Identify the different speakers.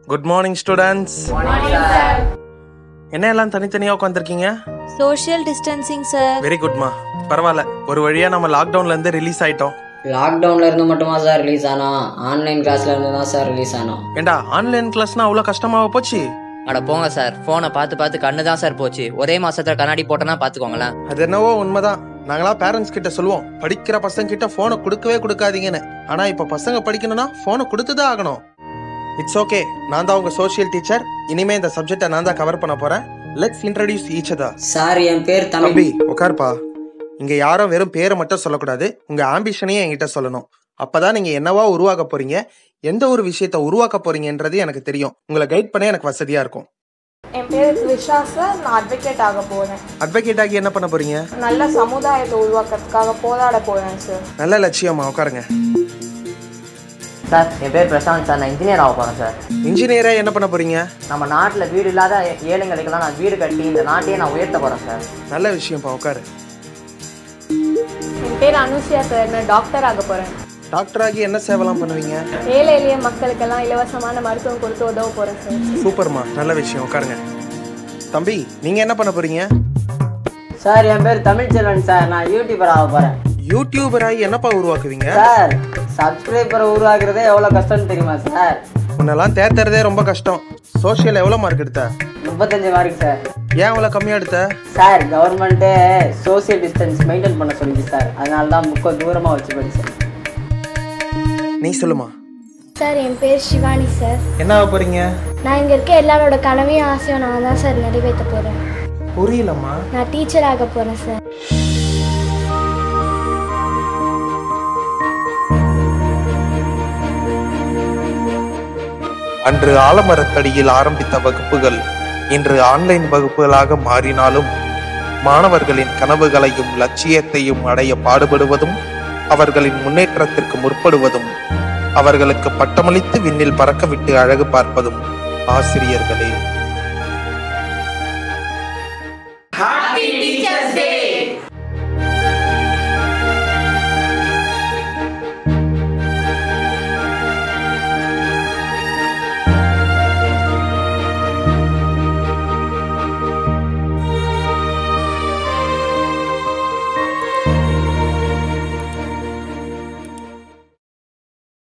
Speaker 1: good morning students என்ன எல்லாம் தனித்தனியா உட்காந்துருக்கீங்க
Speaker 2: சோஷியல் டிஸ்டன்சிங் சார்
Speaker 1: வெரி குட்மா பரவாயில்ல ஒரு வழியா நம்ம லாக்டவுன்ல இருந்து ரிலீஸ் ஆயிட்டோம்
Speaker 3: லாக்டவுன்ல இருந்து மட்டுமா சார் ரிலீஸ் ஆனோம் ஆன்லைன் கிளாஸ்ல இருந்து தான் சார் ரிலீஸ் ஆனோம்
Speaker 1: ஏண்டா ஆன்லைன் கிளாஸ்னா அவ்வளோ கஷ்டமாவா போச்சு
Speaker 4: அட போங்க சார் போனை பார்த்து பார்த்து கண்ணு தான் சார் போச்சு ஒரே மாசத்துல கண்ணாடி போட்டோன்னா பாத்துக்கோங்களேன்
Speaker 1: அது என்னவோ உண்மைதான் நாங்களா பேரண்ட்ஸ் கிட்ட சொல்லுவோம் படிக்கிற பசங்க கிட்ட போனை கொடுக்கவே கொடுக்காதீங்கன்னு ஆனா இப்ப பசங்க படிக்கணும்னா போனை கொடுத்துதான் ஆகணும் இட்ஸ் ஓகே நான் தான் உங்க சோஷியல் டீச்சர் இனிமே இந்த சப்ஜெக்டை நான் தான் கவர் பண்ண போறேன் let's introduce each other
Speaker 3: sir என் பேர்
Speaker 1: தம்பி
Speaker 3: தம்பி
Speaker 1: உட்காருப்பா இங்க யாரும் வெறும் பேரை மட்டும் சொல்லக்கூடாது உங்க ஆம்பிஷனையும் என்கிட்ட சொல்லணும் அப்பதான் நீங்க என்னவா உருவாக்க போறீங்க எந்த ஒரு விஷயத்த உருவாக்க போறீங்கன்றது எனக்கு தெரியும் உங்களை கைட் பண்ண எனக்கு வசதியா இருக்கும்
Speaker 5: என் பேர் த்ரிஷா சார் நான் அட்வொகேட் ஆக போகிறேன்
Speaker 1: அட்வொகேட் ஆகி என்ன பண்ண போறீங்க
Speaker 5: நல்ல சமுதாயத்தை உருவாக்குறதுக்காக போராட போகிறேன் சார்
Speaker 1: நல்ல லட்சியமா உட்காருங்க
Speaker 4: சார் என் பேர் பிரசாந்த் சார் நான் இன்ஜினியர் ஆக போறேன் சார்
Speaker 1: இன்ஜினியரா என்ன பண்ண போறீங்க
Speaker 4: நம்ம நாட்டில் வீடு இல்லாத ஏ- ஏழைங்களுக்கெல்லாம் நான் வீடு கட்டி இந்த நாட்டையே நான் உயர்த்த போறேன் சார்
Speaker 1: நல்ல விஷயம்ப்பா உட்காரு
Speaker 5: என் பேர் அனுஷியா சார் நான் டாக்டர் ஆக போகிறேன்
Speaker 1: டாக்டர் ஆகி என்ன சேவலாம் பண்ணுவீங்க
Speaker 5: ஏழை எளிய மக்களுக்கெல்லாம் இலவசமான மருத்துவம் கொடுத்து உதவ போகிறேன் சார்
Speaker 1: சூப்பர்மா நல்ல விஷயம் உட்காருங்க தம்பி நீங்க என்ன பண்ண போறீங்க
Speaker 6: சார் என் பேர் தமிழ்ச்செல்வன் சார் நான் யூடியூபர் ஆக போறேன்
Speaker 1: யூடியூபர் ஆகி என்னப்பா உருவாக்குவீங்க
Speaker 6: சார் சப்ஸ்கிரைபரை உருவாக்குறதே எவ்வளோ கஷ்டம்னு தெரியுமா சார்
Speaker 1: உன்னெல்லாம் தேர்த்துறதே ரொம்ப கஷ்டம் சோஷியல் எவ்வளோ மார்க் எடுத்த
Speaker 6: முப்பத்தஞ்சு மார்க் சார்
Speaker 1: ஏன் அவ்வளோ கம்மியா எடுத்த
Speaker 6: சார் கவர்மெண்ட்டே சோஷியல் டிஸ்டன்ஸ் மெயின்டைன் பண்ண சொல்லிச்சு சார் அதனால தான் புக்கை தூரமாக வச்சு படித்தேன்
Speaker 1: நீ சொல்லுமா
Speaker 7: சார் என் பேர் சிவானி சார்
Speaker 1: என்ன ஆக போறீங்க
Speaker 7: நான் இங்கே இருக்க எல்லாரோட கனவையும் ஆசையும் நான் தான் சார் நிறைவேற்ற போகிறேன்
Speaker 1: புரியலம்மா
Speaker 7: நான் டீச்சர் ஆக போகிறேன் சார்
Speaker 1: அன்று ஆலமரத்தடியில் ஆரம்பித்த வகுப்புகள் இன்று ஆன்லைன் வகுப்புகளாக மாறினாலும் மாணவர்களின் கனவுகளையும் லட்சியத்தையும் அடைய பாடுபடுவதும் அவர்களின் முன்னேற்றத்திற்கு முற்படுவதும் அவர்களுக்கு பட்டமளித்து விண்ணில் பறக்க விட்டு அழகு பார்ப்பதும் ஆசிரியர்களே